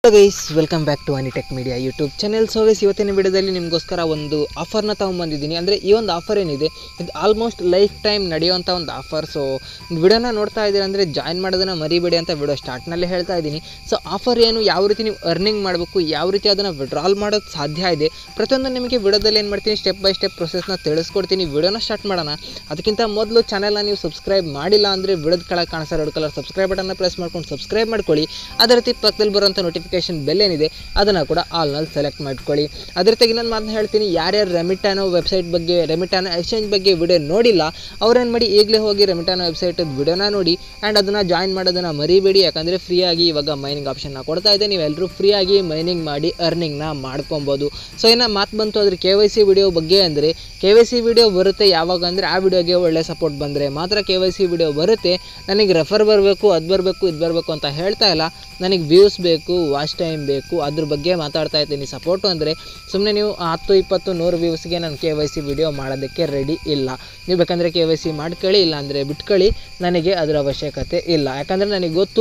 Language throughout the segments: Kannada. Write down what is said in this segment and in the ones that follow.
guys welcome back to Anitech media YouTube channel so guys ಇವತ್ತಿನ ವಿಡಿಯೋದಲ್ಲಿ ನಿಮಗೋಸ್ಕರ ಒಂದು ಆಫರ್ನ ತೊಗೊಂಬಂದಿದ್ದೀನಿ ಅಂದರೆ ಈ ಒಂದು ಆಫರ್ ಏನಿದೆ ಇದು ಆಲ್ಮೋಸ್ಟ್ ಲೈಫ್ ಟೈಮ್ ನಡೆಯುವಂಥ ಒಂದು ಆಫರ್ ಸೊ ವಿಡಿಯೋನ ನೋಡ್ತಾ ಇದ್ದೀರಾ ಅಂದರೆ ಜಾಯಿನ್ ಮಾಡೋದನ್ನು ಮರಿಬೇಡಿ ಅಂತ ವಿಡಿಯೋ ಸ್ಟಾರ್ಟ್ನಲ್ಲೇ ಹೇಳ್ತಾ ಇದ್ದೀನಿ ಸೊ ಆಫರ್ ಏನು ಯಾವ ರೀತಿ ನೀವು ಅರ್ನಿಂಗ್ ಮಾಡಬೇಕು ಯಾವ ರೀತಿ ಅದನ್ನು ವಿಡ್ರಾಲ್ ಮಾಡೋದು ಸಾಧ್ಯ ಇದೆ ಪ್ರತಿಯೊಂದು ನಿಮಗೆ ವಿಡಿಯೋದಲ್ಲಿ ಏನು ಮಾಡ್ತೀನಿ ಸ್ಟೆಪ್ ಬೈ ಸ್ಟೆಪ್ ಪ್ರೊಸೆಸ್ನ ತಿಳಿಸ್ಕೊಡ್ತೀನಿ ವಿಡಿಯೋನ ಸ್ಟಾರ್ಟ್ ಮಾಡೋಣ ಅದಕ್ಕಿಂತ ಮೊದಲು ಚಾನಲ್ನ ನೀವು ಸಬ್ಸ್ಕ್ರೈಬ್ ಮಾಡಿಲ್ಲ ಅಂದರೆ ವಿಡಿಯೋದ ಕೆಳಗೆ ಕಾಣಿಸೋ ರೆಡ್ ಕಲರ್ ಸಬ್ಸ್ಕ್ರೈಬ್ ಬಟನ್ನ ಪ್ರೆಸ್ ಮಾಡ್ಕೊಂಡು ಸಬ್ಸ್ಕ್ರೈಬ್ ಮಾಡ್ಕೊಳ್ಳಿ ಅದೇ ರೀತಿ ಪಕ್ಕದಲ್ಲಿ ಬರುವಂಥ ನೋಟಿಫಿಕೇಶನ್ ಬೆಲ್ ಏನಿದೆ ಅದನ್ನು ಕೂಡ ಆಲ್ನಲ್ಲಿ ಸೆಲೆಕ್ಟ್ ಮಾಡ್ಕೊಳ್ಳಿ ಅದ್ರ ಜೊತೆಗೆ ಇನ್ನೊಂದು ಮಾತನ್ನ ಹೇಳ್ತೀನಿ ಯಾರ್ಯಾರು ರೆಮಿಟಾನೋ ವೆಬ್ಸೈಟ್ ಬಗ್ಗೆ ರೆಮಿಟಾನೋ ಎಕ್ಸ್ಚೇಂಜ್ ಬಗ್ಗೆ ವಿಡಿಯೋ ನೋಡಿಲ್ಲ ಅವ್ರೇನು ಮಾಡಿ ಈಗಲೇ ಹೋಗಿ ರೆಮಿಟಾನೋ ವೆಬ್ಸೈಟ್ ವಿಡಿಯೋನ ನೋಡಿ ಆ್ಯಂಡ್ ಅದನ್ನು ಜಾಯಿನ್ ಮಾಡೋದನ್ನು ಮರಿಬೇಡಿ ಯಾಕಂದರೆ ಫ್ರೀಯಾಗಿ ಇವಾಗ ಮೈನಿಂಗ್ ಆಪ್ಷನ್ನ ಕೊಡ್ತಾ ಇದೆ ನೀವೆಲ್ಲರೂ ಫ್ರೀಯಾಗಿ ಮೈನಿಂಗ್ ಮಾಡಿ ಅರ್ನಿಂಗ್ನ ಮಾಡ್ಕೊಬೋದು ಸೊ ಇನ್ನು ಮಾತು ಬಂತು ಅದ್ರ ಕೆ ವೈ ಸಿ ವಿಡಿಯೋ ಬಗ್ಗೆ ಅಂದರೆ ಕೆ ವೈ ಸಿ ವಿಡಿಯೋ ಬರುತ್ತೆ ಯಾವಾಗ ಅಂದರೆ ಆ ವಿಡಿಯೋಗೆ ಒಳ್ಳೆ ಸಪೋರ್ಟ್ ಬಂದರೆ ಮಾತ್ರ ಕೆ ವೈ ಸಿ ವಿಡಿಯೋ ಬರುತ್ತೆ ನನಗೆ ರೆಫರ್ ಬರಬೇಕು ಅದು ಬರಬೇಕು ಇದು ಬರಬೇಕು ಅಂತ ಹೇಳ್ತಾ ಇಲ್ಲ ನನಗೆ ವ್ಯೂಸ್ ಬೇಕು ವಾಚ್ ಟೈಮ್ ಬೇಕು ಅದ್ರ ಬಗ್ಗೆ ಮಾತಾಡ್ತಾ ಇದ್ದೀನಿ ಸಪೋರ್ಟು ಅಂದರೆ ಸುಮ್ಮನೆ ನೀವು ಹತ್ತು ಇಪ್ಪತ್ತು ನೂರು ವ್ಯೂಸ್ಗೆ ನಾನು ಕೆ ವೈ ಸಿ ವಿಡಿಯೋ ಮಾಡೋದಕ್ಕೆ ರೆಡಿ ಇಲ್ಲ ನೀವು ಬೇಕಂದರೆ ಕೆ ವೈ ಸಿ ಮಾಡ್ಕೊಳ್ಳಿ ಇಲ್ಲ ಅಂದರೆ ಬಿಟ್ಕೊಳ್ಳಿ ನನಗೆ ಅದರ ಅವಶ್ಯಕತೆ ಇಲ್ಲ ಯಾಕಂದರೆ ನನಗೆ ಗೊತ್ತು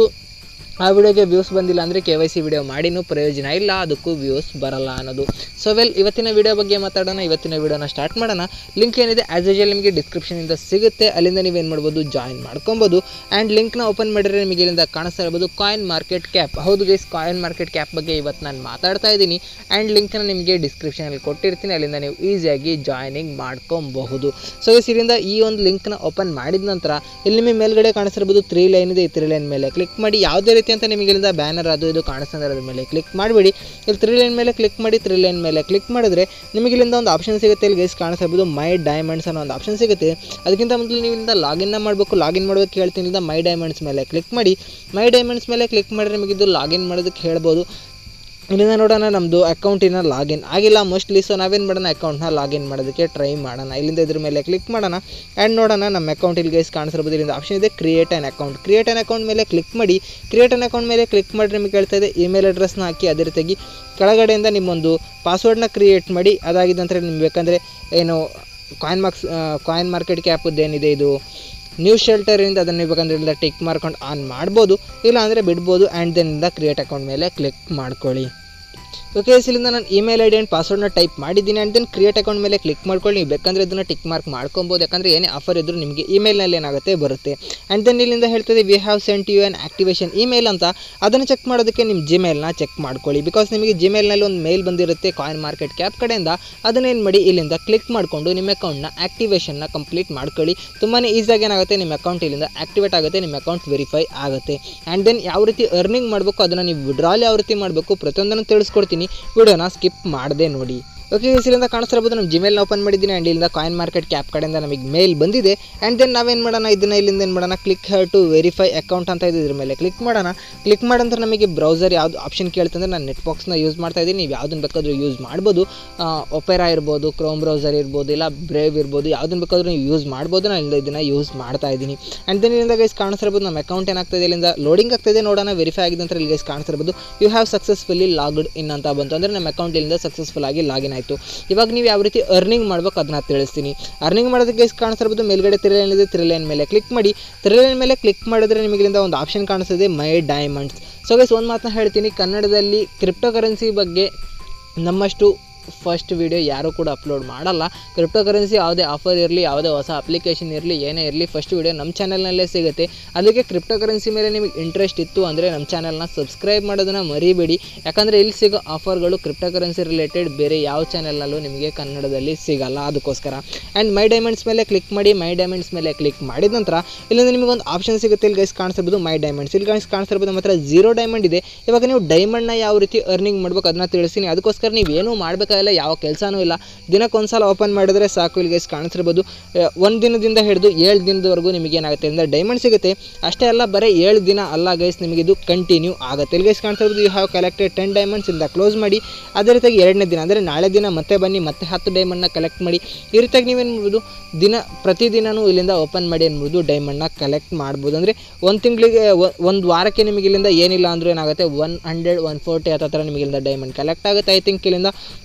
ಆ ವಿಡಿಯೋಗೆ ವ್ಯೂಸ್ ಬಂದಿಲ್ಲ ಅಂದರೆ ಕೆ ವೈ ಸಿ ವಿಡಿಯೋ ಮಾಡಿನೂ ಪ್ರಯೋಜನ ಇಲ್ಲ ಅದಕ್ಕೂ ವ್ಯೂಸ್ ಬರಲ್ಲ ಅನ್ನೋದು ಸೊ ವೆಲ್ ಇವತ್ತಿನ ವಿಡಿಯೋ ಬಗ್ಗೆ ಮಾತಾಡೋಣ ಇವತ್ತಿನ ವಿಡಿಯೋನ ಸ್ಟಾರ್ಟ್ ಮಾಡೋಣ ಲಿಂಕ್ ಏನಿದೆ ಆ್ಯಸ್ ಯೂಶಲ್ ನಿಮಗೆ ಡಿಸ್ಕ್ರಿಪ್ಷನಿಂದ ಸಿಗುತ್ತೆ ಅಲ್ಲಿಂದ ನೀವೇನು ಮಾಡ್ಬೋದು ಜಾಯಿನ್ ಮಾಡ್ಕೊಬೋದು ಆ್ಯಂಡ್ ಲಿಂಕ್ನ ಓಪನ್ ಮಾಡಿದ್ರೆ ನಿಮಗೆ ಇಲ್ಲಿಂದ ಕಾಣಿಸ್ತಾ ಇರ್ಬೋದು ಕಾಯಿನ್ ಮಾರ್ಕೆಟ್ ಕ್ಯಾಪ್ ಹೌದು ಗೈಸ್ ಕಾಯಿನ್ ಮಾರ್ಕೆಟ್ ಕ್ಯಾಪ್ ಬಗ್ಗೆ ಇವತ್ತು ನಾನು ಮಾತಾಡ್ತಾ ಇದ್ದೀನಿ ಆ್ಯಂಡ್ ಲಿಂಕ್ನ ನಿಮಗೆ ಡಿಸ್ಕ್ರಿಪ್ಷನಲ್ಲಿ ಕೊಟ್ಟಿರ್ತೀನಿ ಅಲ್ಲಿಂದ ನೀವು ಈಸಿಯಾಗಿ ಜಾಯ್ನಿಂಗ್ ಮಾಡ್ಕೊಬಹುದು ಸೊ ಗೈಸ್ ಇದರಿಂದ ಈ ಒಂದು ಲಿಂಕ್ನ ಓಪನ್ ಮಾಡಿದ ನಂತರ ಇಲ್ಲಿ ನಿಮಗೆ ಮೇಲ್ಗಡೆ ಕಾಣಿಸ್ತಿರ್ಬೋದು ತ್ರೀ ಲೈನ್ ಇದೆ ಈ ತ್ರೀ ಲೈನ್ ಮೇಲೆ ಕ್ಲಿಕ್ ಮಾಡಿ ಯಾವುದೇ ರೀತಿ ಅಂತ ನಿಮಗೆ ಇಲ್ಲಿಂದ ಬ್ಯಾನರ್ ಅದು ಇದು ಕಾಣಿಸ್ತಂದ್ರೆ ಅದ್ರ ಮೇಲೆ ಕ್ಲಿಕ್ ಮಾಡಿಬಿಡಿ ಇಲ್ಲಿ ತ್ರೀ ಲೈನ್ ಮೇಲೆ ಕ್ಲಿಕ್ ಮಾಡಿ ತ್ರೀ ಲೈನ್ ಮೇಲೆ ಕ್ಲಿಕ್ ಮಾಡಿದ್ರೆ ನಿಮಗೆ ಇಲ್ಲಿಂದ ಒಂದು ಆಪ್ಷನ್ ಸಿಗುತ್ತೆ ಇಲ್ಲಿ ಗೈಸ್ ಕಾಣಿಸ್ತಿರ್ಬೋದು ಮೈ ಡೈಮಂಡ್ಸ್ ಅನ್ನೋ ಒಂದು ಆಪ್ಷನ್ ಸಿಗುತ್ತೆ ಅದಕ್ಕಿಂತ ಮೊದಲು ನೀವು ಇಲ್ಲಿಂದ ಲಾಗಿನ್ನ ಮಾಡಬೇಕು ಲಾಗಿನ್ ಮಾಡೋದಕ್ಕೆ ಹೇಳ್ತೀನಿ ಇಲ್ಲಿಂದ ಮೈ ಡೈಮಂಡ್ಸ್ ಮೇಲೆ ಕ್ಲಿಕ್ ಮಾಡಿ ಮೈ ಡೈಮಂಡ್ಸ್ ಮೇಲೆ ಕ್ಲಿಕ್ ಮಾಡಿದ್ರೆ ನಿಮಗೆ ಇದು ಲಾಗಿನ್ ಮಾಡೋದಕ್ಕೆ ಹೇಳ್ಬೋದು ಇಲ್ಲಿಂದ ನೋಡೋಣ ನಮ್ಮದು ಅಕೌಂಟಿನ ಲಾಗಿನ್ ಆಗಿಲ್ಲ ಮೋಸ್ಟ್ಲಿ ಸೊ ನಾವೇನು ಮಾಡೋಣ ಅಕೌಂಟ್ನ ಲಾಗಿನ್ ಮಾಡೋದಕ್ಕೆ ಟ್ರೈ ಮಾಡೋಣ ಇಲ್ಲಿಂದ ಇದ್ರ ಮೇಲೆ ಕ್ಲಿಕ್ ಮಾಡೋಣ ಆ್ಯಂಡ್ ನೋಡೋಣ ನಮ್ಮ ಅಕೌಂಟ್ ಇಲ್ಲಿ ಗೈಸ್ ಕಾಣಿಸಿರ್ಬೋದು ಇಲ್ಲಿಂದ ಆಪ್ಷನ್ ಇದೆ create an account create an account ಮೇಲೆ ಕ್ಲಿಕ್ ಮಾಡಿ ಕ್ರಿಯೇಟ್ ಆ್ಯನ್ ಅಕೌಂಟ್ ಮೇಲೆ ಕ್ಲಿಕ್ ಮಾಡಿ ನಿಮಗೆ ಹೇಳ್ತಾ ಇದೆ ಇಮೇಲ್ ಅಡ್ರೆಸ್ನ ಹಾಕಿ ಅದೇ ರೀತಿಯಾಗಿ ಕೆಳಗಡೆಯಿಂದ ನಿಮ್ಮೊಂದು ಪಾಸ್ವರ್ಡ್ನ ಕ್ರಿಯೇಟ್ ಮಾಡಿ ಅದಾಗಿದ್ದ ನಂತರ ನಿಮ್ಗೆ ಬೇಕಂದರೆ ಏನು ಕಾಯಿನ್ ಮಾರ್ಕ್ಸ್ ಕಾಯಿನ್ ಮಾರ್ಕೆಟ್ ಕ್ಯಾಪದ್ದು ಏನಿದೆ ಇದು ನ್ಯೂಸ್ ಶೆಲ್ಟರಿಂದ ಅದನ್ನು ನೀವು ಬೇಕಂದ್ರೆ ಇಲ್ಲಿಂದ ಟಿಕ್ ಮಾಡ್ಕೊಂಡು ಆನ್ ಮಾಡ್ಬೋದು ಇಲ್ಲ ಅಂದರೆ ಬಿಡ್ಬೋದು ಆ್ಯಂಡ್ ದೆನ್ನಿಂದ ಕ್ರಿಯೇಟ್ ಅಕೌಂಟ್ ಮೇಲೆ ಕ್ಲಿಕ್ ಮಾಡ್ಕೊಳ್ಳಿ ಓಕೆ ಇಲ್ಲಿಂದ ನಾನು ಇಮೇಲ್ ಐ ಡಿ ಆ್ಯಂಡ್ ಪಾಸ್ವರ್ಡ್ನ ಟೈಪ್ ಮಾಡಿದ್ದೀನಿ ಆ್ಯಂಡ್ ದೆನ್ ಕ್ರಿಯೇಟ್ ಅಕೌಂಟ್ ಮೇಲೆ ಕ್ಲಿಕ್ ಮಾಡ್ಕೊಳ್ಳಿ ನೀವು ಬೇಕಂದ್ರೆ ಇದನ್ನು ಟಿಕ್ ಮಾರ್ಕ್ ಮಾಡ್ಕೊಬೋದು ಯಾಕಂದರೆ ಏನೇ ಆಫರ್ ಇದ್ದರೂ ನಿಮಗೆ ಇಮೇಲ್ನಲ್ಲಿ ಏನಾಗುತ್ತೆ ಬರುತ್ತೆ ಆ್ಯಂಡ್ ದೆನ್ ಇಲ್ಲಿಂದ ಹೇಳ್ತದೆ we have sent you an activation email ಅಂತ ಅದನ್ನು ಚೆಕ್ ಮಾಡೋದಕ್ಕೆ ನಿಮ್ಮ ಜಿಮೇಲ್ನ ಚೆಕ್ ಮಾಡ್ಕೊಳ್ಳಿ ಬಿಕಾಸ್ ನಿಮಗೆ ಜಿಮೇಲ್ನಲ್ಲಿ ಒಂದು ಮೇಲ್ ಬಂದಿರುತ್ತೆ ಕಾಯಿನ್ ಮಾರ್ಕೆಟ್ ಕ್ಯಾಪ್ ಕಡೆಯಿಂದ ಅದನ್ನೇನು ಮಾಡಿ ಇಲ್ಲಿಂದ ಕ್ಲಿಕ್ ಮಾಡಿಕೊಂಡು ನಿಮ್ಮ ಅಕೌಂಟ್ನ ಆ್ಯಕ್ಟಿವೇಷನ್ನ ಕಂಪ್ಲೀಟ್ ಮಾಡ್ಕೊಳ್ಳಿ ತುಂಬಾ ಈಸಿಯಾಗಿ ಏನಾಗುತ್ತೆ ನಿಮ್ಮ ಅಕೌಂಟ್ ಇಲ್ಲಿಂದ ಆ್ಯಕ್ಟಿವೇಟ್ ಆಗುತ್ತೆ ನಿಮ್ಮ ಅಕೌಂಟ್ ವೆರಿಫೈ ಆಗುತ್ತೆ ಆ್ಯಂಡ್ ದೆನ್ ಯಾವ ರೀತಿ ಅರ್ನಿಂಗ್ ಮಾಡಬೇಕು ಅದನ್ನು ನೀವು ವಿಡ್ರಾಲ್ ಯಾವ ರೀತಿ ಮಾಡಬೇಕು ಪ್ರತಿಯೊಂದನ್ನು ತಿಳಿಸ್ಕೊಡ್ತೀನಿ ವಿಡಿಯೋನ ಸ್ಕಿಪ್ ಮಾಡದೆ ನೋಡಿ ಓಕೆ ಇಲ್ಲಿಂದ ಕಾಣಿಸ್ತಿರ್ಬೋದು ನಮ್ಮ ಜಿಮೇಲ್ನ ಓಪನ್ ಮಾಡಿದ್ದೀನಿ ಆ್ಯಂಡ್ ಇಲ್ಲಿಂದ ಕಾಯಿನ್ ಮಾರ್ಕೆಟ್ ಕ್ಯಾಪ್ ಕಡೆಯಿಂದ ನಮಗೆ ಮೇಲ್ ಬಂದಿದೆ ಆ್ಯಂಡ್ ದೆನ್ ನಾವೇನು ಮಾಡೋಣ ಇದನ್ನು ಇಲ್ಲಿಂದ ಏನು ಮಾಡೋಣ click here to verify account ಅಂತ ಇದೆ ಇದ್ರ ಮೇಲೆ ಕ್ಲಿಕ್ ಮಾಡೋಣ ಕ್ಲಿಕ್ ಮಾಡಂದ್ರೆ ನಮಗೆ ಬ್ರೌಸರ್ ಯಾವುದು ಆಪ್ಷನ್ ಕೇಳ್ತಂದ್ರೆ ನಾನು ನೆಟ್ ಬಾಕ್ಸ್ನ ಯೂಸ್ ಮಾಡ್ತಾ ಇದ್ದೀನಿ ನೀವು ಯಾವುದನ್ನು ಬೇಕಾದರೂ ಯೂಸ್ ಮಾಡ್ಬೋದು ಒಪೆರಾ ಇರ್ಬೋದು ಕ್ರೋಮ್ ಬ್ರೌಸರ್ ಇರ್ಬೋದು ಇಲ್ಲ ಬ್ರೇವ್ ಇರ್ಬೋದು ಯಾವುದನ್ನು ಬೇಕಾದರೂ ನೀವು ಯೂಸ್ ಮಾಡ್ಬೋದು ನಾನು ಇಲ್ಲಿಂದ ಇದನ್ನು ಯೂಸ್ ಮಾಡ್ತಾ ಇದ್ದೀನಿ ಆ್ಯಂಡ್ ದೆನ್ ಇಲ್ಲಿಂದ ಗೈಸ್ ಕಾಣಿಸ್ತಿರ್ಬೋದು ನಮ್ಮ ಅಕೌಂಟ್ ಏನಾಗ್ತದೆ ಇಲ್ಲಿಂದ ಲೋಡಿಂಗ್ ಆಗ್ತದೆ ನೋಡೋಣ ವೆರಿಫೈ ಆಗಿದೆ ಅಂತ ಇಲ್ಲಿ ಗೈಸ್ ಕಾಣಿಸ್ತಿರ್ಬೋದು you have successfully logged in ಅಂತ ಬಂತು ಅಂದರೆ ನಮ್ಮ ಅಕೌಂಟ್ ಇಲ್ಲಿಂದ ಸಕ್ಸಸ್ಫುಲ್ ಆಗಿ ಲಾಗಿನ್ ಆಯಿತು ಇವಾಗ ನೀವು ಯಾವ ರೀತಿ ಅರ್ನಿಂಗ್ ಮಾಡ್ಬೇಕು ಅದನ್ನ ತಿಳಿಸ್ತೀನಿ ಅರ್ನಿಂಗ್ ಮಾಡೋದಕ್ಕೆ ಗೈಸ್ ಕಾಣಿಸ್ತಿರ್ಬೋದು ಮೇಲ್ಗಡೆ ತ್ರಿಲೈನ್ ಇದೆ ತ್ರಿಲೈನ್ ಮೇಲೆ ಕ್ಲಿಕ್ ಮಾಡಿ ತ್ರಿಲೈನ್ ಮೇಲೆ ಕ್ಲಿಕ್ ಮಾಡಿದ್ರೆ ನಿಮಗೆ ಇಲ್ಲಿಂದ ಒಂದು ಆಪ್ಷನ್ ಕಾಣಿಸ್ತದೆ ಮೈ ಡೈಮಂಡ್ಸ್ ಸೊ ಗೈಸ್ ಒಂದು ಮಾತನ್ನ ಹೇಳ್ತೀನಿ ಕನ್ನಡದಲ್ಲಿ ಕ್ರಿಪ್ಟೋ ಕರೆನ್ಸಿ ಬಗ್ಗೆ ನಮ್ಮಷ್ಟು ಫಸ್ಟ್ ವಿಡಿಯೋ ಯಾರೂ ಕೂಡ ಅಪ್ಲೋಡ್ ಮಾಡಲ್ಲ ಕ್ರಿಪ್ಟೋ ಕರೆನ್ಸಿ ಯಾವುದೇ ಆಫರ್ ಇರಲಿ ಯಾವುದೇ ಹೊಸ ಅಪ್ಲಿಕೇಶನ್ ಇರಲಿ ಏನೇ ಇರಲಿ ಫಸ್ಟ್ ವಿಡಿಯೋ ನಮ್ಮ ಚಾನಲ್ನಲ್ಲೇ ಸಿಗುತ್ತೆ ಅದಕ್ಕೆ ಕ್ರಿಪ್ಟೋ ಕರೆನ್ಸಿ ಮೇಲೆ ನಿಮಗೆ ಇಂಟ್ರೆಸ್ಟ್ ಇತ್ತು ಅಂದರೆ ನಮ್ಮ ಚಾನಲ್ನ ಸಬ್ಸ್ಕ್ರೈಬ್ ಮಾಡೋದನ್ನು ಮರಿಬೇಡಿ ಯಾಕಂದರೆ ಇಲ್ಲಿ ಸಿಗೋ ಆಫರ್ಗಳು ಕ್ರಿಪ್ಟೋ ಕರೆನ್ಸಿ ರಿಲೇಟೆಡ್ ಬೇರೆ ಯಾವ ಚಾನಲ್ನಲ್ಲೂ ನಿಮಗೆ ಕನ್ನಡದಲ್ಲಿ ಸಿಗಲ್ಲ ಅದಕ್ಕೋಸ್ಕರ ಆ್ಯಂಡ್ ಮೈ ಡೈಮಂಡ್ಸ್ ಮೇಲೆ ಕ್ಲಿಕ್ ಮಾಡಿ ಮೈ ಡೈಮಂಡ್ಸ್ ಮೇಲೆ ಕ್ಲಿಕ್ ಮಾಡಿದ ನಂತರ ಇಲ್ಲಿಂದ ನಿಮಗೆ ಒಂದು ಆಪ್ಷನ್ ಸಿಗುತ್ತೆ ಇಲ್ಲಿ ಗೈಸ್ ಕಾಣಿಸ್ತಿರ್ಬೋದು ಮೈ ಡೈಮಂಡ್ಸ್ ಇಲ್ಲಿ ಗೈಸ್ ಕಾಣಿಸ್ತಿರ್ಬೋದು ನಮ್ಮ ಹತ್ರ ಜೀರೋ ಡೈಮಂಡ್ ಇದೆ ಇವಾಗ ನೀವು ಡೈಮಂಡ್ನ ಯಾವ ರೀತಿ ಅರ್ನಿಂಗ್ ಮಾಡ್ಬೇಕು ಅದನ್ನ ತಿಳಿಸ್ತೀನಿ ಅದಕ್ಕೋಸ್ಕರ ನೀವು ಏನೂ ಮಾಡಬೇಕಾಗಿಲ್ಲ ಯಾವ ಕೆಲಸನೂ ಇಲ್ಲ ದಿನಕ್ಕೊಂದು ಸಲ ಓಪನ್ ಮಾಡಿದ್ರೆ ಸಾಕು ಇಲ್ಲಿ ಗೈಸ್ ಕಾಣಿಸ್ತಿರ್ಬೋದು ಒಂದು ದಿನದಿಂದ ಹಿಡಿದು ಏಳು ದಿನದವರೆಗೂ ನಿಮಗೆ ಏನಾಗುತ್ತೆ ಅಂದರೆ ಡೈಮಂಡ್ ಸಿಗುತ್ತೆ ಅಷ್ಟೇ ಅಲ್ಲ ಬರೀ ಏಳು ದಿನ ಅಲ್ಲ ಗೈಸ್ ನಿಮಗೆ ಇದು ಕಂಟಿನ್ಯೂ ಆಗುತ್ತೆ ಇಲ್ಲಿ ಗೈಸ್ ಕಾಣಿಸ್ತಿರ್ಬೋದು you have collected ten diamonds ಇಂದ ಕ್ಲೋಸ್ ಮಾಡಿ ಅದೇ ರೀತಿಯಾಗಿ ಎರಡನೇ ದಿನ ಅಂದರೆ ನಾಳೆ ದಿನ ಮತ್ತೆ ಬನ್ನಿ ಮತ್ತೆ ಹತ್ತು ಡೈಮಂಡ್ನ ಕಲೆಕ್ಟ್ ಮಾಡಿ ಈ ರೀತಿಯಾಗಿ ನೀವೇನು ಮಾಡ್ಬೋದು ದಿನ ಪ್ರತಿದಿನವೂ ಇಲ್ಲಿಂದ ಓಪನ್ ಮಾಡಿ ಅನ್ಬೋದು ಡೈಮಂಡ್ನ ಕಲೆಕ್ಟ್ ಮಾಡ್ಬೋದು ಅಂದರೆ ಒಂದು ತಿಂಗಳಿಗೆ ಒಂದು ವಾರಕ್ಕೆ ನಿಮಗೆ ಇಲ್ಲಿಂದ ಏನಿಲ್ಲ ಅಂದರೂ ಏನಾಗುತ್ತೆ ಒನ್ ಹಂಡ್ರೆಡ್ ಒನ್ ಫೋರ್ಟಿ ಹತ್ತ ಥರ ನಿಮಗೆ ಇಲ್ಲಿಂದ ಡೈಮಂಡ್ ಕಲೆಕ್ಟ್ ಆಗುತ್ತೆ ಐ ಥಿಂಕ್ ಇಲ್ಲಿಂದ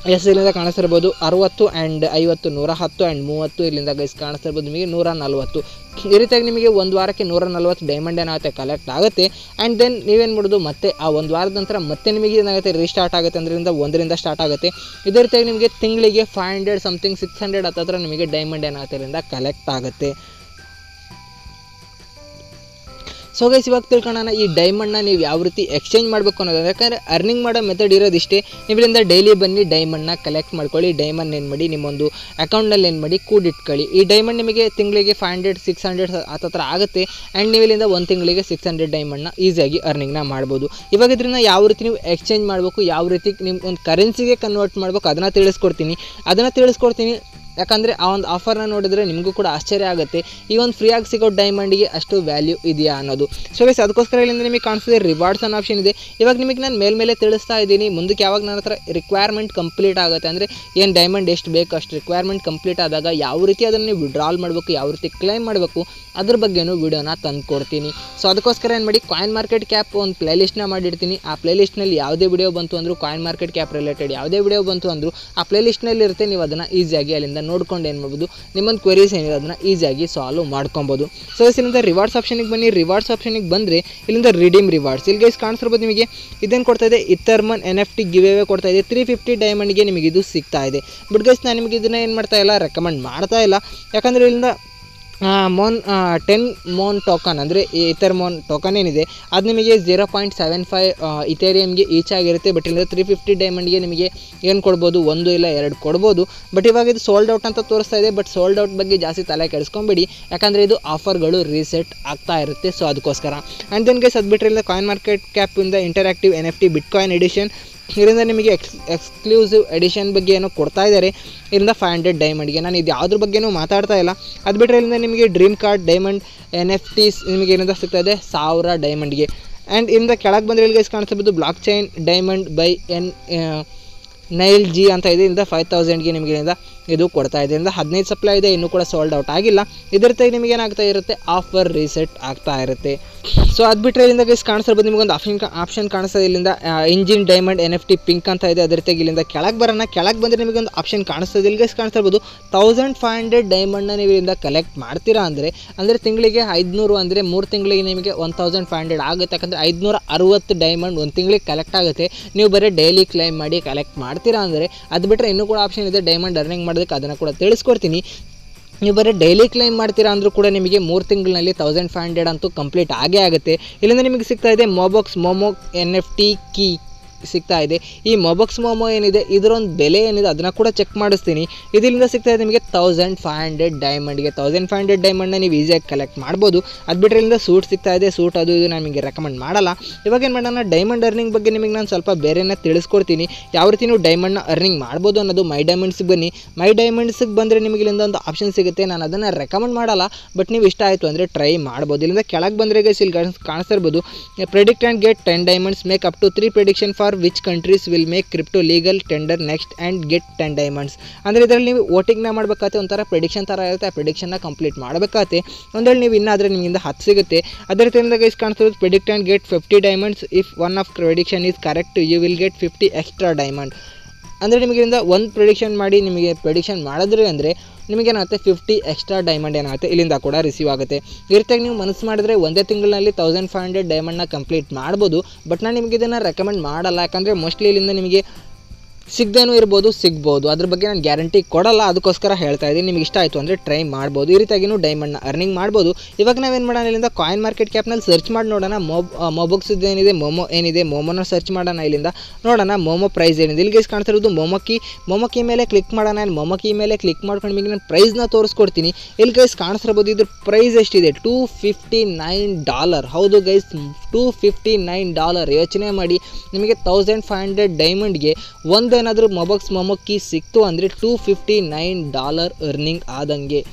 ಎಸ್ ಇಲ್ಲಿಂದ ಕಾಣಿಸ್ತಿರ್ಬೋದು ಅರವತ್ತು ಆ್ಯಂಡ್ ಐವತ್ತು ನೂರ ಹತ್ತು ಆ್ಯಂಡ್ ಮೂವತ್ತು ಇಲ್ಲಿಂದ ಗೈಸ್ ಕಾಣಿಸ್ತಿರ್ಬೋದು ನಿಮಗೆ ನೂರ ನಲ್ವತ್ತು ಈ ರೀತಿಯಾಗಿ ನಿಮಗೆ ಒಂದು ವಾರಕ್ಕೆ ನೂರ ನಲ್ವತ್ತು ಡೈಮಂಡ್ ಏನಾಗುತ್ತೆ ಕಲೆಕ್ಟ್ ಆಗುತ್ತೆ ಆ್ಯಂಡ್ ದೆನ್ ನೀವೇನು ಮಾಡೋದು ಮತ್ತೆ ಆ ಒಂದು ವಾರದ ನಂತರ ಮತ್ತೆ ನಿಮಗೆ ಏನಾಗುತ್ತೆ ರೀಸ್ಟಾರ್ಟ್ ಆಗುತ್ತೆ ಅದರಿಂದ ಒಂದರಿಂದ ಸ್ಟಾರ್ಟ್ ಆಗುತ್ತೆ ಇದೇ ರೀತಿಯಾಗಿ ನಿಮಗೆ ತಿಂಗಳಿಗೆ five hundred something six hundred ಹತ್ತತ್ರ ನಿಮಗೆ ಡೈಮಂಡ್ ಏನಾಗುತ್ತೆ ಇದರಿಂದ ಕಲೆಕ್ಟ್ ಆಗುತ್ತೆ ಸೊ ಗೈಸ್ ಇವಾಗ ತಿಳ್ಕೊಳ್ಳೋಣ ಈ ಡೈಮಂಡ್ನ ನೀವು ಯಾವ ರೀತಿ ಎಕ್ಸ್ಚೇಂಜ್ ಮಾಡಬೇಕು ಅನ್ನೋದು ಯಾಕಂದರೆ ಅರ್ನಿಂಗ್ ಮಾಡೋ ಮೆಥಡ್ ಇರೋದಿಷ್ಟೇ ನೀವಿಲ್ಲಿಂದ ಡೈಲಿ ಬನ್ನಿ ಡೈಮಂಡ್ನ ಕಲೆಕ್ಟ್ ಮಾಡ್ಕೊಳ್ಳಿ ಡೈಮಂಡ್ ಏನು ಮಾಡಿ ನಿಮ್ಮೊಂದು ಅಕೌಂಟಲ್ಲಿ ಏನು ಮಾಡಿ ಕೂಡಿಟ್ಕೊಳ್ಳಿ ಈ ಡೈಮಂಡ್ ನಿಮಗೆ ತಿಂಗಳಿಗೆ ಫೈವ್ ಹಂಡ್ರೆಡ್ ಸಿಕ್ಸ್ ಹಂಡ್ರೆಡ್ ಹತ್ತತ್ರ ಆಗುತ್ತೆ ಆ್ಯಂಡ್ ನೀವು ಇಲ್ಲಿಂದ ಒಂದು ತಿಂಗಳಿಗೆ ಸಿಕ್ಸ್ ಹಂಡ್ರೆಡ್ ಡೈಮಂಡ್ನ ಈಸಿಯಾಗಿ ಅರ್ನಿಂಗ್ನ ಮಾಡ್ಬೋದು ಇವಾಗ ಇದರಿಂದ ಯಾವ ರೀತಿ ನೀವು ಎಕ್ಸ್ಚೇಂಜ್ ಮಾಡಬೇಕು ಯಾವ ರೀತಿ ನಿಮ್ಮ ಒಂದು ಕರೆನ್ಸಿಗೆ ಕನ್ವರ್ಟ್ ಮಾಡಬೇಕು ಅದನ್ನು ತಿಳಿಸ್ಕೊಡ್ತೀನಿ ಅದನ್ನು ತಿಳಿಸ್ಕೊಡ್ತೀನಿ ಯಾಕಂದರೆ ಆ ಒಂದು ಆಫರ್ನ ನೋಡಿದ್ರೆ ನಿಮಗೂ ಕೂಡ ಆಶ್ಚರ್ಯ ಆಗುತ್ತೆ ಈ ಒಂದು ಫ್ರೀಯಾಗಿ ಸಿಗೋ ಡೈಮಂಡಿಗೆ ಅಷ್ಟು ವ್ಯಾಲ್ಯೂ ಇದೆಯಾ ಅನ್ನೋದು ಸೊ ಗೈಸ್ ಅದಕ್ಕೋಸ್ಕರ ಇಲ್ಲಿಂದ ನಿಮಗೆ ಕಾಣಿಸ್ತಿದೆ ರಿವಾರ್ಡ್ಸ್ ಅನ್ನೋ ಆಪ್ಷನ್ ಇದೆ ಇವಾಗ ನಿಮಗೆ ನಾನು ಮೇಲ್ಮೇಲೆ ತಿಳಿಸ್ತಾ ಇದ್ದೀನಿ ಮುಂದಕ್ಕೆ ಯಾವಾಗ ನನ್ನ ಹತ್ರ ರಿಕ್ವೈರ್ಮೆಂಟ್ ಕಂಪ್ಲೀಟ್ ಆಗುತ್ತೆ ಅಂದರೆ ಏನು ಡೈಮಂಡ್ ಎಷ್ಟು ಬೇಕು ಅಷ್ಟು ರಿಕ್ವೈರ್ಮೆಂಟ್ ಕಂಪ್ಲೀಟ್ ಆದಾಗ ಯಾವ ರೀತಿ ಅದನ್ನು ನೀವು ವಿಡ್ರಾಲ್ ಮಾಡಬೇಕು ಯಾವ ರೀತಿ ಕ್ಲೈಮ್ ಮಾಡಬೇಕು ಅದ್ರ ಬಗ್ಗೆನೂ ವಿಡಿಯೋನ ತಂದು ಕೊಡ್ತೀನಿ ಸೊ ಅದಕ್ಕೋಸ್ಕರ ಏನು ಮಾಡಿ ಕಾಯಿನ್ ಮಾರ್ಕೆಟ್ ಕ್ಯಾಪ್ ಒಂದು ಪ್ಲೇಲಿಸ್ಟ್ನ ಮಾಡಿರ್ತೀನಿ ಆ ಪ್ಲೇಲಿಸ್ಟ್ನಲ್ಲಿ ಯಾವುದೇ ವಿಡಿಯೋ ಬಂತು ಅಂದರೂ ಕಾಯಿನ್ ಮಾರ್ಕೆಟ್ ಕ್ಯಾಪ್ ರಿಲೇಟೆಡ್ ಯಾವುದೇ ವಿಡಿಯೋ ಬಂತು ಅಂದರೂ ಆ ಪ್ಲೇಲಿಸ್ಟ್ನಲ್ಲಿ ಇರುತ್ತೆ ನೀವು ಅದನ್ನು ಈಸಿಯಾಗಿ ಅಲ್ಲಿಂದ ನೋಡ್ಕೊಂಡು ಏನು ಮಾಡ್ಬೋದು ನಿಮ್ಮೊಂದು ಕ್ವೆರೀಸ್ ಏನಿದೆ ಅದನ್ನು ಈಸಿಯಾಗಿ ಸಾಲ್ವ್ ಮಾಡ್ಕೊಬೋದು ಸೊ ಇಲ್ಲಿಂದ ರಿವಾರ್ಡ್ಸ್ ಆಪ್ಷನಿಗೆ ಬನ್ನಿ ರಿವಾರ್ಡ್ಸ್ ಆಪ್ಷನಿಗೆ ಬಂದರೆ ಇಲ್ಲಿಂದ ರಿಡೀಮ್ ರಿವಾರ್ಡ್ಸ್ ಇಲ್ಲಿ ಗೈಸ್ ಕಾಣಿಸ್ತಿರ್ಬೋದು ನಿಮಗೆ ಇದೇನು ಕೊಡ್ತಾ ಇದೆ Ethereum N F T giveaway ಕೊಡ್ತಾ ಇದೆ ತ್ರೀ ಫಿಫ್ಟಿ ಡೈಮಂಡ್ಗೆ ನಿಮಗೆ ಇದು ಸಿಗ್ತಾ ಇದೆ ಬಟ್ ಗೈಸ್ ನಾನು ನಿಮಗೆ ಇದನ್ನ ಏನು ಮಾಡ್ತಾ ಇಲ್ಲ ರೆಕಮೆಂಡ್ ಮಾಡ್ತಾ ಇಲ್ಲ ಯಾಕಂದರೆ ಇಲ್ಲಿಂದ ಮೋನ್ ಟೆನ್ ಮೋನ್ ಟೋಕನ್ ಅಂದರೆ ಇತರ್ ಮೋನ್ ಟೋಕನ್ ಏನಿದೆ ಅದು ನಿಮಗೆ ಝೀರೋ ಪಾಯಿಂಟ್ ಸೆವೆನ್ ಫೈವ್ ಇಥೇರಿಯಮ್ಗೆ ಈಚ್ ಆಗಿರುತ್ತೆ ಬಟ್ ಇಲ್ಲಿಂದ ತ್ರೀ ಫಿಫ್ಟಿ ಡೈಮಂಡ್ಗೆ ನಿಮಗೆ ಏನು ಕೊಡ್ಬೋದು ಒಂದು ಇಲ್ಲ ಎರಡು ಕೊಡ್ಬೋದು ಬಟ್ ಇವಾಗ ಇದು ಸೋಲ್ಡ್ ಔಟ್ ಅಂತ ತೋರಿಸ್ತಾ ಇದೆ ಬಟ್ ಸೋಲ್ಡ್ ಔಟ್ ಬಗ್ಗೆ ಜಾಸ್ತಿ ತಲೆ ಕೆಡಿಸ್ಕೊಂಬೇಡಿ ಯಾಕಂದರೆ ಇದು ಆಫರ್ಗಳು ರೀಸೆಟ್ ಆಗ್ತಾ ಇರುತ್ತೆ ಸೊ ಅದಕ್ಕೋಸ್ಕರ ಆ್ಯಂಡ್ ದೆನ್ ಗೈಸ್ ಅದು ಬಿಟ್ಟರೆ ಇಲ್ಲ ಕಾಯಿನ್ ಮಾರ್ಕೆಟ್ ಕ್ಯಾಪಿಂದ interactive N F T bitcoin edition ಇದರಿಂದ ನಿಮಗೆ ಎಕ್ಸ್ ಎಕ್ಸ್ಕ್ಲೂಸಿವ್ ಎಡಿಷನ್ ಬಗ್ಗೆ ಏನೋ ಕೊಡ್ತಾ ಇದ್ದಾರೆ ಇದರಿಂದ ಫೈವ್ ಹಂಡ್ರೆಡ್ ಡೈಮಂಡ್ಗೆ ನಾನು ಇದು ಯಾವುದ್ರ ಬಗ್ಗೆನೂ ಮಾತಾಡ್ತಾ ಇಲ್ಲ ಅದು ಬಿಟ್ಟರೆ ಇಲ್ಲಿಂದ ನಿಮಗೆ dream card diamond N F Ts ನಿಮಗೆ ಏನಿಂದ ಸಿಗ್ತಾ ಇದೆ ಸಾವಿರ ಡೈಮಂಡ್ಗೆ ಆ್ಯಂಡ್ ಇಲ್ಲಿಂದ ಕೆಳಗೆ ಬಂದರೆ ಇಲ್ಲಿ ಗೈಸ್ ಕಾಣಿಸ್ಬೋದು ಬ್ಲಾಕ್ ಚೈನ್ ಡೈಮಂಡ್ ಬೈ ಎನ್ ನೈಲ್ ಜಿ ಅಂತ ಇದೆ ಇಂದ ಫೈವ್ ತೌಸಂಡ್ಗೆ ನಿಮಗೆ ಇಲ್ಲಿಂದ ಇದು ಕೊಡ್ತಾ ಇದೆ ಇಂದ ಹದಿನೈದು ಸಪ್ಲೈ ಇದೆ ಇನ್ನೂ ಕೂಡ ಸೋಲ್ಡ್ ಔಟ್ ಆಗಿಲ್ಲ ಇದ್ರ ಜೊತೆಗೆ ನಿಮಗೆ ಏನಾಗ್ತಾ ಇರುತ್ತೆ ಆಫರ್ ರೀಸೆಟ್ ಆಗ್ತಾ ಇರುತ್ತೆ ಸೊ ಅದು ಬಿಟ್ಟರೆ ಇಲ್ಲಿಂದ ಗೈಸ್ ಕಾಣಿಸ್ತಿರ್ಬೋದು ನಿಮಗೊಂದು ಆಪ್ಷನ್ ಆಪ್ಷನ್ ಕಾಣಿಸ್ತದೆ ಇಲ್ಲಿಂದ engine diamond N F T pink ಅಂತ ಇದೆ ಅದ್ರ ಜೊತೆಗೆ ಇಲ್ಲಿಂದ ಕೆಳಗೆ ಬರೋಣ ಕೆಳಗೆ ಬಂದರೆ ನಿಮಗೆ ಒಂದು ಆಪ್ಷನ್ ಕಾಣಿಸ್ತದೆ ಇಲ್ಲಿ ಗೈಸ್ ಕಾಣಿಸ್ತಿರ್ಬೋದು ತೌಸಂಡ್ ಫೈವ್ ಹಂಡ್ರೆಡ್ ಡೈಮಂಡ್ನ ನೀವು ಇಲ್ಲಿಂದ ಕಲೆಕ್ಟ್ ಮಾಡ್ತೀರಾ ಅಂದರೆ ಅಂದರೆ ತಿಂಗಳಿಗೆ ಐದುನೂರು ಅಂದರೆ ಮೂರು ತಿಂಗಳಿಗೆ ನಿಮಗೆ ಒನ್ ತೌಸಂಡ್ ಫೈವ್ ಹಂಡ್ರೆಡ್ ಆಗುತ್ತೆ ಯಾಕಂದರೆ ಐದುನೂರ ಅರವತ್ತು ಡೈಮಂಡ್ ಒಂದು ತಿಂಗಳಿಗೆ ಕಲೆಕ್ಟ್ ಆಗುತ್ತೆ ನೀವು ಬರೀ ಡೈಲಿ ಕ್ಲೈಮ್ ಮಾಡಿ ಕಲೆಕ್ಟ್ ಮಾಡ್ತೀರಾ ಅಂದರೆ ಅದು ಬಿಟ್ಟರೆ ಇನ್ನೂ ಕೂಡ ಆಪ್ಷನ್ ಇದೆ ಡೈಮಂಡ್ ಅರ್ನಿಂಗ್ ಮಾಡೋದಕ್ಕೆ ಅದನ್ನು ಕೂಡ ತಿಳಿಸ್ಕೊಡ್ತೀನಿ ನೀವು ಬರೀ ಡೈಲಿ ಕ್ಲೈಮ್ ಮಾಡ್ತೀರಾ ಅಂದರೂ ಕೂಡ ನಿಮಗೆ ಮೂರು ತಿಂಗಳಲ್ಲಿ ತೌಸಂಡ್ ಫೈವ್ ಹಂಡ್ರೆಡ್ ಅಂತೂ ಕಂಪ್ಲೀಟ್ ಆಗೇ ಆಗುತ್ತೆ ಇಲ್ಲಿಂದ ನಿಮಗೆ ಸಿಗ್ತಾ ಇದೆ Mobox Momo N F T key ಸಿಗ್ತಾ ಇದೆ ಈ ಮೊಬಕ್ಸ್ ಮೊಮೋ ಏನಿದೆ ಇದರೊಂದು ಬೆಲೆ ಏನಿದೆ ಅದನ್ನು ಕೂಡ ಚೆಕ್ ಮಾಡಿಸ್ತೀನಿ ಇದರಿಂದ ಸಿಗ್ತಾ ಇದೆ ನಿಮಗೆ ತೌಸಂಡ್ ಫೈವ್ ಹಂಡ್ರೆಡ್ ಡೈಮಂಡ್ಗೆ ತೌಸಂಡ್ ಫೈವ್ ಹಂಡ್ರೆಡ್ ಡೈಮಂಡ್ನ ನೀವು ಈಸಿಯಾಗಿ ಕಲೆಕ್ಟ್ ಮಾಡ್ಬೋದು ಅದು ಬಿಟ್ಟರೆ ಇಲ್ಲಿಂದ ಸೂಟ್ ಸಿಗ್ತಾ ಇದೆ ಸೂಟ್ ಅದು ಇದು ನಿಮಗೆ ರೆಕಮೆಂಡ್ ಮಾಡಲ್ಲ ಇವಾಗ ಏನು ಮಾಡೋಣ ಡೈಮಂಡ್ ಅರ್ನಿಂಗ್ ಬಗ್ಗೆ ನಿಮಗೆ ನಾನು ಸ್ವಲ್ಪ ಬೇರೆನ ತಿಳಿಸ್ಕೊಡ್ತೀನಿ ಯಾವ ರೀತಿ ನೀವು ಡೈಮಂಡ್ನ ಅರ್ನಿಂಗ್ ಮಾಡ್ಬೋದು ಅನ್ನೋದು ಮೈ ಡೈಮಂಡ್ಸ್ಗೆ ಬನ್ನಿ ಮೈ ಡೈಮಂಡ್ಸ್ಗೆ ಬಂದರೆ ನಿಮಗೆ ಇಲ್ಲಿಂದ ಒಂದು ಆಪ್ಷನ್ ಸಿಗುತ್ತೆ ನಾನು ಅದನ್ನು ರೆಕಮೆಂಡ್ ಮಾಡಲ್ಲ ಬಟ್ ನೀವು ಇಷ್ಟ ಆಯಿತು ಅಂದರೆ ಟ್ರೈ ಮಾಡ್ಬೋದು ಇಲ್ಲಿಂದ ಕೆಳಗೆ ಬಂದರೆ ಗೈಸ್ ಇಲ್ಲಿ ಕಾಣಿಸ್- ಕಾಣಿಸ್ತಾ ಇರ್ಬೋದು predict and get ten diamonds make up to three prediction for which countries will make crypto legal tender next and get ten diamonds ಅಂದರೆ ಇದರಲ್ಲಿ ನೀವು ವೋಟಿಂಗ್ನ ಮಾಡಬೇಕಾಗುತ್ತೆ ಒಂಥರ ಪ್ರಿಡಿಕ್ಷನ್ ಥರ ಇರುತ್ತೆ ಆ ಪ್ರಿಡಿಕ್ಷನ್ನ ಕಂಪ್ಲೀಟ್ ಮಾಡಬೇಕಾಗುತ್ತೆ ಒಂದೇಳಿ ನೀವು ಇನ್ನಾದರೆ ನಿಮ್ಮಿಂದ ಹತ್ತು ಸಿಗುತ್ತೆ ಅದರ ರೀತಿಯಿಂದ ಗೈಸ್ ಕಾಣಿಸ್ತಿರೋದು predict and get fifty diamonds if one of prediction is correct you will get fifty extra diamond ಅಂದರೆ ನಿಮಗಿಂದ ಒಂದು ಪ್ರಿಡಿಕ್ಷನ್ ಮಾಡಿ ನಿಮಗೆ ಪ್ರಿಡಿಕ್ಷನ್ ಮಾಡಿದ್ರಿ ಅಂದರೆ ನಿಮಗೇನಾಗುತ್ತೆ ಫಿಫ್ಟಿ ಎಕ್ಸ್ಟ್ರಾ ಡೈಮಂಡ್ ಏನಾಗುತ್ತೆ ಇಲ್ಲಿಂದ ಕೂಡ ರಿಸೀವ್ ಆಗುತ್ತೆ ಈ ರೀತಿಯಾಗಿ ನೀವು ಮನಸ್ಸು ಮಾಡಿದ್ರೆ ಒಂದೇ ತಿಂಗಳಲ್ಲಿ ತೌಸಂಡ್ ಫೈವ್ ಹಂಡ್ರೆಡ್ ಡೈಮಂಡ್ನ ಕಂಪ್ಲೀಟ್ ಮಾಡ್ಬೋದು ಬಟ್ ನಾನು ನಿಮಗೆ ಇದನ್ನು ರೆಕಮೆಂಡ್ ಮಾಡಲ್ಲ ಯಾಕಂದರೆ ಮೋಸ್ಟ್ಲಿ ಇಲ್ಲಿಂದ ನಿಮಗೆ ಸಿಗದೇನೂ ಇರ್ಬೋದು ಸಿಗ್ಬೋದು ಅದ್ರ ಬಗ್ಗೆ ನಾನು ಗ್ಯಾರಂಟಿ ಕೊಡಲ್ಲ ಅದಕ್ಕೋಸ್ಕರ ಹೇಳ್ತಾ ಇದ್ದೀನಿ ನಿಮ್ಗೆ ಇಷ್ಟ ಆಯಿತು ಅಂದರೆ ಟ್ರೈ ಮಾಡ್ಬೋದು ಈ ರೀತಿಯಾಗಿನೂ ಡೈಮಂಡ್ನ ಅರ್ನಿಂಗ್ ಮಾಡ್ಬೋದು ಇವಾಗ ನಾವೇನು ಮಾಡೋಣ ಇಲ್ಲಿಂದ ಕಾಯಿನ್ ಮಾರ್ಕೆಟ್ ಕ್ಯಾಪ್ನಲ್ಲಿ ಸರ್ಚ್ ಮಾಡಿ ನೋಡೋಣ ಮೊಬ್ ಮೊಬಕ್ಸ್ ಏನಿದೆ ಮೊಮೋ ಏನಿದೆ ಮೊಮೋನ ಸರ್ಚ್ ಮಾಡೋಣ ಇಲ್ಲಿಂದ ನೋಡೋಣ ಮೊಮೋ ಪ್ರೈಸ್ ಏನಿದೆ ಇಲ್ಲಿ ಗೈಸ್ ಕಾಣ್ತಿರೋದು ಮೊಮೋಕಿ ಮೊಮೋಕಿ ಮೇಲೆ ಕ್ಲಿಕ್ ಮಾಡೋಣ ಮೊಮೋಕಿ ಮೇಲೆ ಕ್ಲಿಕ್ ಮಾಡ್ಕೊಂಡು ನಿಮಗೆ ನಾನು ಪ್ರೈಸ್ನ ತೋರಿಸ್ಕೊಡ್ತೀನಿ ಇಲ್ಲಿ ಗೈಸ್ ಕಾಣಿಸ್ತಿರ್ಬೋದು ಇದ್ರ ಪ್ರೈಸ್ ಎಷ್ಟಿದೆ ಟೂ ಫಿಫ್ಟಿ ನೈನ್ ಡಾಲರ್ ಹೌದು guys two fifty nine dollar ಯೋಚನೆ ಮಾಡಿ ನಿಮಗೆ ತೌಸಂಡ್ ಫೈವ್ ಹಂಡ್ರೆಡ್ ಡೈಮಂಡ್ಗೆ ಒಂದೇನಾದರೂ ಮೊಬಕ್ಸ್ ಮೊಮಕ್ಕಿ ಸಿಕ್ತು ಅಂದರೆ two fifty nine dollar earning ಆದಂಗೆ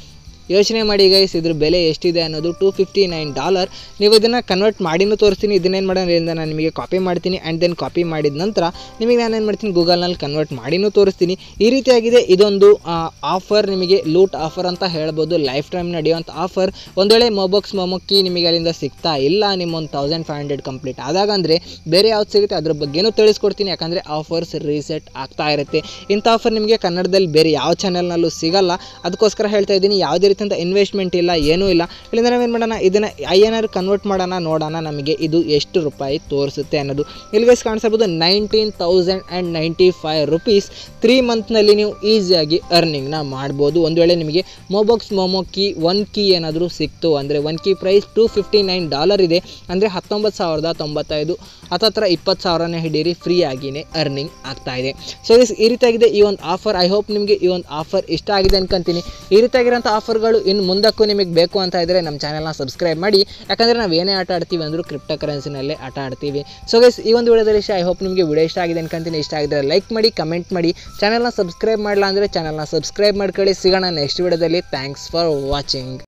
ಯೋಚನೆ ಮಾಡಿ ಗೈಸ್ ಇದ್ರ ಬೆಲೆ ಎಷ್ಟಿದೆ ಅನ್ನೋದು ಟೂ ಫಿಫ್ಟಿ ನೈನ್ ಡಾಲರ್ ನೀವು ಇದನ್ನು ಕನ್ವರ್ಟ್ ಮಾಡಿನೂ ತೋರಿಸ್ತೀನಿ ಇದನ್ನೇನು ಮಾಡೋದ್ರಿಂದ ನಾನು ನಿಮಗೆ ಕಾಪಿ ಮಾಡ್ತೀನಿ ಆ್ಯಂಡ್ ದೆನ್ ಕಾಪಿ ಮಾಡಿದ ನಂತರ ನಿಮಗೆ ನಾನೇನು ಮಾಡ್ತೀನಿ ಗೂಗಲ್ನಲ್ಲಿ ಕನ್ವರ್ಟ್ ಮಾಡಿನೂ ತೋರಿಸ್ತೀನಿ ಈ ರೀತಿಯಾಗಿದೆ ಇದೊಂದು ಆಫರ್ ನಿಮಗೆ ಲೂಟ್ ಆಫರ್ ಅಂತ ಹೇಳ್ಬೋದು ಲೈಫ್ ಟೈಮ್ ನಡೆಯುವಂಥ ಆಫರ್ ಒಂದು ವೇಳೆ ಮೊಬಕ್ಸ್ ಮೊಮಕ್ಕಿ ನಿಮಗೆ ಅಲ್ಲಿಂದ ಸಿಗ್ತಾ ಇಲ್ಲ ನಿಮ್ಮ ಒಂದು ತೌಸಂಡ್ ಫೈವ್ ಹಂಡ್ರೆಡ್ ಕಂಪ್ಲೀಟ್ ಆದಾಗ ಅಂದರೆ ಬೇರೆ ಯಾವ್ದು ಸಿಗುತ್ತೆ ಅದ್ರ ಬಗ್ಗೆನೂ ತಿಳಿಸ್ಕೊಡ್ತೀನಿ ಯಾಕಂದರೆ ಆಫರ್ಸ್ ರೀಸೆಟ್ ಆಗ್ತಾ ಇರುತ್ತೆ ಇಂಥ ಆಫರ್ ನಿಮಗೆ ಕನ್ನಡದಲ್ಲಿ ಬೇರೆ ಯಾವ ಚಾನಲ್ನಲ್ಲೂ ಸಿಗಲ್ಲ ಅದಕ್ಕೋಸ್ಕರ ಹೇಳ್ತಾ ಇದ್ದೀನಿ ಯಾವುದೇ ರೀತಿಯಿಂದ ಇನ್ವೆಸ್ಟ್ಮೆಂಟ್ ಇಲ್ಲ ಏನೂ ಇಲ್ಲ ಇಲ್ಲಿಂದ ನಾವೇನು ಮಾಡೋಣ ಇದನ್ನು ಐ ಎನ್ ಆರ್ ಕನ್ವರ್ಟ್ ಮಾಡೋಣ ನೋಡೋಣ ನಮಗೆ ಇದು ಎಷ್ಟು ರೂಪಾಯಿ ತೋರಿಸುತ್ತೆ ಅನ್ನೋದು ಇಲ್ಲಿಗೆ ಕಾಣಿಸ್ಬೋದು nineteen thousand and ninety five rupees three ಮಂತ್ನಲ್ಲಿ ನೀವು ಈಸಿಯಾಗಿ ಅರ್ನಿಂಗ್ನ ಮಾಡ್ಬೋದು ಒಂದು ವೇಳೆ ನಿಮಗೆ Mobox Momo key one key ಏನಾದರೂ ಸಿಕ್ತು ಅಂದರೆ one key price two fifty nine dollar ಇದೆ ಅಂದರೆ ಹತ್ತೊಂಬತ್ತು ಸಾವಿರದ ತೊಂಬತ್ತೈದು ಹತ್ತತ್ರ ಇಪ್ಪತ್ತು ಸಾವಿರನೇ ಹಿಡೀರಿ ಫ್ರೀ ಆಗಿನೇ ಅರ್ನಿಂಗ್ ಆಗ್ತಾ ಇದೆ ಸೊ ದಿಸ್ ಈ ರೀತಿಯಾಗಿದೆ ಈ ಒಂದು ಆಫರ್ ಐ ಹೋಪ್ ನಿಮಗೆ ಈ ಒಂದು ಆಫರ್ ಇಷ್ಟ ಆಗಿದೆ ಅನ್ಕೊಂತೀನಿ ಈ ರೀತಿಯಾಗಿರೋಂಥ ಆಫರ್ಗಳು ಇನ್ನು ಮುಂದಕ್ಕೂ ನಿಮಗೆ ಬೇಕು ಅಂತ ಇದ್ದರೆ ನಮ್ಮ ಚಾನಲ್ನ ಸಬ್ಸ್ಕ್ರೈಬ್ ಮಾಡಿ ಯಾಕಂದರೆ ನಾವು ಏನೇ ಆಟ ಆಡ್ತೀವಿ ಅಂದರೂ ಕ್ರಿಪ್ಟೋ ಕರೆನ್ಸಿನಲ್ಲೇ ಆಟ ಆಡ್ತೀವಿ ಸೊ ಗೈಸ್ ಈ ಒಂದು ವಿಡಿಯೋದಲ್ಲಿ ಇಷ್ಟ ಐ ಹೋಪ್ ನಿಮಗೆ ವಿಡಿಯೋ ಇಷ್ಟ ಆಗಿದೆ ಅನ್ಕೊಂತೀನಿ ಇಷ್ಟ ಆಗಿದ್ರೆ ಲೈಕ್ ಮಾಡಿ ಕಮೆಂಟ್ ಮಾಡಿ ಚಾನಲ್ನ ಸಬ್ಸ್ಕ್ರೈಬ್ ಮಾಡಲ್ಲ ಅಂದರೆ ಚಾನಲ್ನ ಸಬ್ಸ್ಕ್ರೈಬ್ ಮಾಡ್ಕೊಳ್ಳಿ ಸಿಗೋಣ ನೆಕ್ಸ್ಟ್ ವಿಡಿಯೋದಲ್ಲಿ ಥ್ಯಾಂಕ್ಸ್ ಫಾರ್ ವಾಚಿಂಗ್